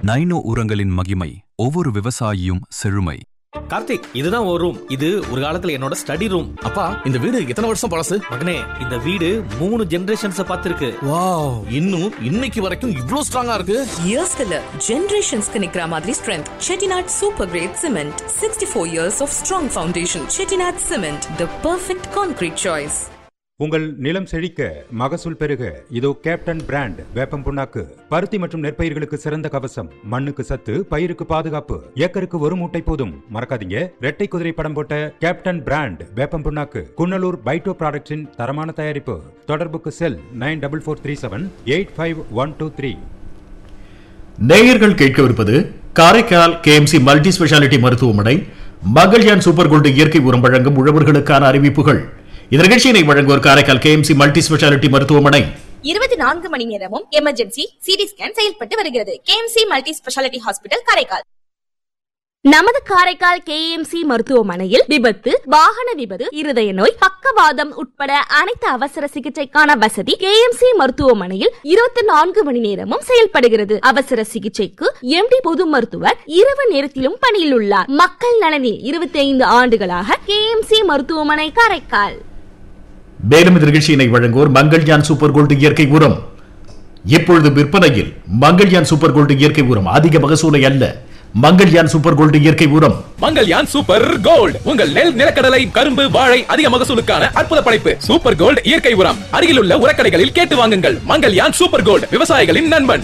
nano உரங்களின் மகிமை ஒவ்வொரு விவசாயியும் செழுமை கார்த்திக் இதுதான் ஒரு ரூம் இது ஒரு காலத்துல என்னோட ஸ்டடி ரூம் அப்பா இந்த வீடு எத்தனை வருஷம் பழசு மகனே இந்த வீடு மூணு ஜெனரேஷன்ஸ் பார்த்திருக்கு வாவ் இன்னும் இன்னைக்கு வரைக்கும் இவ்ளோ ஸ்ட்ராங்கா இருக்கு இயர்ஸ்க்கு இல்ல ஜெனரேஷன்ஸ்க்கு நிக்கிற மாதிரி strength Chettinad super great cement sixty four years of strong foundation Chettinad cement the perfect concrete choice உங்கள் நிலம் செழிக்க மகசூல் பெருக இதோ கேப்டன் பிராண்ட் வேப்பம் புண்ணாக்கு பருத்தி மற்றும் நெற்பயிர்களுக்கு சிறந்த கவசம் மண்ணுக்கு சத்து பயிருக்கு பாதுகாப்பு ஏக்கருக்கு ஒரு மூட்டை போதும் மறக்காதீங்க ரெட்டை குதிரை படம் போட்ட கேப்டன் பிராண்ட் வேப்பம் புண்ணாக்கு குன்னலூர் பைட்டோ ப்ராடக்ட்ஸின் தரமான தயாரிப்பு தொடர்புக்கு cell nine double four three seven eight five one two three நேயர்கள் கேட்கவிருப்பது காரைக்கால் கேஎம்சி மல்டி ஸ்பெஷாலிட்டி மருத்துவமனை மகள்யான் சூப்பர் கோல்டு இயற்கை உரம் வழங்கும் உழவர்களுக்கான அறிவிப்புகள் இந்த நிகழ்ச்சியினை வழங்குவோர் காரைக்கால் கேஎம்சி மல்டி ஸ்பெஷாலிட்டி மருத்துவமனை இருபத்தி நான்கு மணி நேரமும் எமர்ஜென்சி சிடி ஸ்கேன் செயல்பட்டு வருகிறது KMC multi speciality hospital Karaikal நமது காரைக்கால் கேஎம்சி மருத்துவமனையில் விபத்து வாகன விபத்து இருதய நோய் பக்கவாதம் உட்பட அனைத்து அவசர சிகிச்சைக்கான வசதி கேஎம்சி மருத்துவமனையில் இருபத்தி நான்கு மணி நேரமும் செயல்படுகிறது அவசர சிகிச்சைக்கு எம்டி பொது மருத்துவர் இரவு நேரத்திலும் பணியில் உள்ளார் மக்கள் நலனில் இருபத்தி ஐந்து ஆண்டுகளாக கேஎம்சி மருத்துவமனை காரைக்கால் மேலும் இந்த நிகழ்ச்சியினை வழங்குவோர் மங்கள்யான் சூப்பர் கோல்டு இயற்கை உரம் இப்பொழுது விற்பனையில் மங்கள்யான் சூப்பர் கோல்டு இயற்கை உரம் அதிக மகசூலை அல்ல மங்கள்யான் சூப்பர் கோல்டு இயற்கை உரம் மங்கல்யான் சூப்பர் கோல்ட் உங்கள் நெல் நிலக்கடலை கரும்பு வாழை அதிக மகசூலுக்கான அற்புத படைப்பு சூப்பர் கோல்ட் இயற்கை உரம் அருகிலுள்ள உரக்கடைகளில் கேட்டு வாங்குங்கள் மங்கல்யான் சூப்பர் கோல்ட் விவசாயிகளின் நண்பன்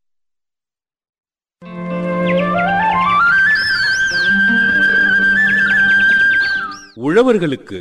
உழவர்களுக்கு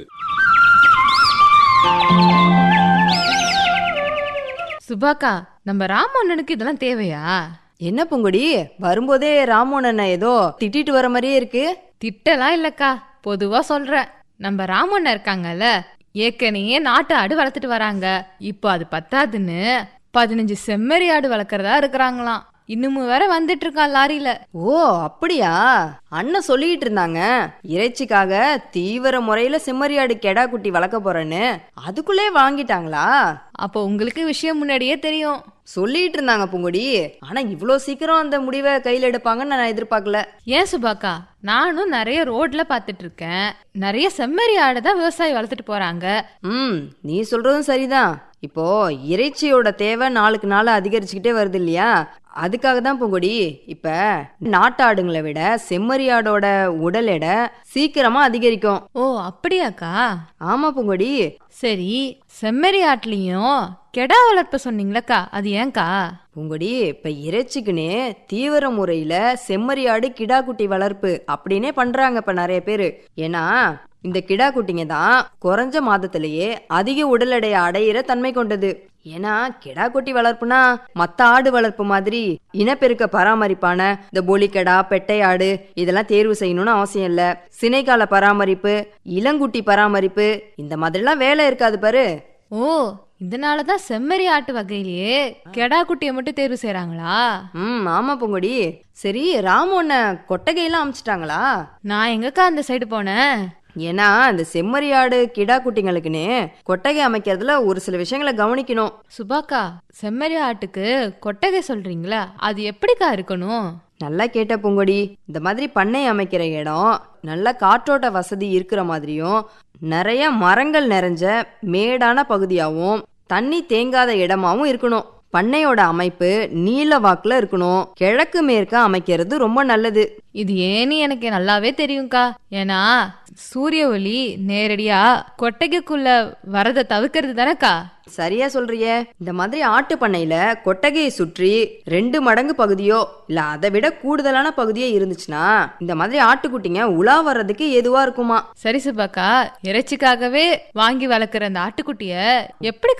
சுபாக்கா நம்ம ராமண்ணனுக்கு இதெல்லாம் தேவையா என்ன பூங்குடி வரும்போதே ராமோன் அண்ணா ஏதோ திட்டிட்டு வர மாதிரியே இருக்கு திட்டலாம் இல்லக்கா பொதுவா சொல்றேன் நம்ம ராமண்ணன் இருக்காங்கல்ல ஏற்கனவே நாட்டு ஆடு வளர்த்துட்டு வராங்க இப்போ அது பத்தாதுன்னு பதினஞ்சு செம்மறி ஆடு வளர்க்கறதா இருக்கிறாங்களாம் இன்னமும் வேற வந்துட்டு இருக்கான் லாரியில ஓ அப்படியா அண்ணன் சொல்லிட்டு இருந்தாங்க இறைச்சிக்காக தீவிர முறையில செம்மறியாடு கெடா குட்டி வளர்க்க போறேன்னு அதுக்குள்ளே வாங்கிட்டாங்களா அப்போ உங்களுக்கு விஷயம் முன்னாடியே தெரியும் சொல்லிட்டு இருந்தாங்க பூங்குடி ஆனா இவ்ளோ சீக்கிரம் அந்த முடிவை கையில எடுப்பாங்கன்னு நான் எதிர்பார்க்கல ஏன் சுபாக்கா நானும் நிறைய ரோட்ல பார்த்துட்டு இருக்கேன் நிறைய செம்மறி ஆடு தான் விவசாயி வளர்த்துட்டு போறாங்க ம் நீ சொல்றதும் சரிதான் இப்போ இறைச்சியோட தேவை நாளுக்கு நாள் அதிகரிச்சுக்கிட்டே வருது இல்லையா அதுக்காக தான் பூங்கொடி இப்ப நாட்டாடுங்களை விட செம்மறியாடோட உடல் எடை சீக்கிரமா அதிகரிக்கும் ஓ அப்படியாக்கா ஆமா பூங்கொடி சரி செம்மறி ஆட்டுலயும் கெடா வளர்ப்ப சொன்னீங்களக்கா அது ஏன்க்கா பூங்கொடி இப்ப இறைச்சிக்குன்னே தீவிர முறையில செம்மறியாடு கிடா குட்டி வளர்ப்பு அப்படின்னே பண்றாங்க இப்ப நிறைய பேரு ஏன்னா இந்த கிடா குட்டிங்க தான் குறைஞ்ச மாதத்திலேயே அதிக உடல் எடையை அடையிற தன்மை கொண்டது ஏன்னா கிடா குட்டி வளர்ப்புனா மத்த ஆடு வளர்ப்பு மாதிரி இனப்பெருக்க பராமரிப்பான இந்த பொலிக்கடா பெட்டை ஆடு இதெல்லாம் தேர்வு செய்யணும்னு அவசியம் இல்ல சினைக்கால பராமரிப்பு இளங்குட்டி பராமரிப்பு இந்த மாதிரிலாம் வேலை இருக்காது பாரு ஓ இதனாலதான் செம்மறி ஆட்டு வகையிலேயே கெடா குட்டியை மட்டும் தேர்வு செய்றாங்களா ம் ஆமா பொங்குடி சரி ராமோன்ன கொட்டகையெல்லாம் அமைச்சிட்டாங்களா நான் எங்கக்கா அந்த சைடு போனேன் ஏன்னா இந்த செம்மறியாடு கிடா குட்டிங்களுக்குன்னு கொட்டகை அமைக்கிறதுல ஒரு சில விஷயங்களை கவனிக்கணும் சுபாக்கா செம்மறி ஆட்டுக்கு கொட்டகை சொல்றீங்களா அது எப்படிக்கா இருக்கணும் நல்லா கேட்ட பூங்கொடி இந்த மாதிரி பண்ணை அமைக்கிற இடம் நல்ல காற்றோட்ட வசதி இருக்கிற மாதிரியும் நிறைய மரங்கள் நிறைஞ்ச மேடான பகுதியாவும் தண்ணி தேங்காத இடமாவும் இருக்கணும் பண்ணையோட அமைப்பு நீல வாக்குல இருக்கணும் கிழக்கு மேற்க அமைக்கிறது ரொம்ப நல்லது இது ஏன்னு எனக்கு நல்லாவே தெரியும்க்கா ஏன்னா சூரிய ஒளி நேரடியா கொட்டகைக்குள்ள வரதை தவிர்க்கிறது தானேக்கா சரியா சொல்றியே இந்த மாதிரி ஆட்டு பண்ணையில கொட்டகையை சுற்றி ரெண்டு மடங்கு பகுதியோ இல்ல அதை விட கூடுதலான பகுதியோ இருந்துச்சுன்னா இந்த மாதிரி ஆட்டுக்குட்டிங்க உலா வர்றதுக்கு ஏதுவா இருக்குமா சரி சுபாக்கா இறைச்சிக்காகவே வாங்கி வளர்க்குற அந்த ஆட்டுக்குட்டிய எப்படி